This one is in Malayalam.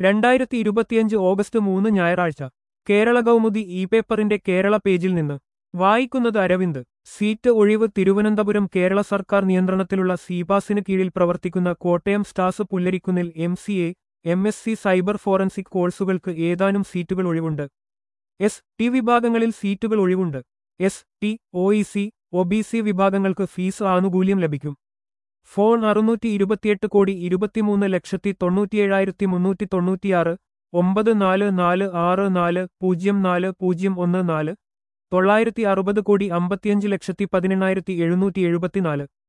രണ്ടായിരത്തി ഇരുപത്തിയഞ്ച് ഓഗസ്റ്റ് മൂന്ന് ഞായറാഴ്ച കേരള കൗമുദി ഇ പേപ്പറിന്റെ കേരള പേജിൽ നിന്ന് വായിക്കുന്നത് അരവിന്ദ് സീറ്റ് ഒഴിവ് തിരുവനന്തപുരം കേരള സർക്കാർ നിയന്ത്രണത്തിലുള്ള സീബാസിന് കീഴിൽ പ്രവർത്തിക്കുന്ന കോട്ടയം സ്റ്റാസ് പുല്ലരിക്കുന്നിൽ M C A M S C cyber forensic കോഴ്സുകൾക്ക് ഏതാനും സീറ്റുകൾ ഒഴിവുണ്ട് എസ് ടി വിഭാഗങ്ങളിൽ സീറ്റുകൾ ഒഴിവുണ്ട് S T O E C O B C വിഭാഗങ്ങൾക്ക് ഫീസ് ആനുകൂല്യം ലഭിക്കും ഫോൺ അറുന്നൂറ്റി ഇരുപത്തിയെട്ട് കോടി ഇരുപത്തിമൂന്ന് ലക്ഷത്തി തൊണ്ണൂറ്റിയേഴായിരത്തി മുന്നൂറ്റി തൊണ്ണൂറ്റിയാറ് ഒമ്പത് നാല് നാല് ആറ് നാല് പൂജ്യം നാല് പൂജ്യം ഒന്ന് നാല് തൊള്ളായിരത്തി അറുപത് കോടി അമ്പത്തിയഞ്ച് ലക്ഷത്തി പതിനെണ്ണായിരത്തി എഴുന്നൂറ്റി എഴുപത്തിനാല്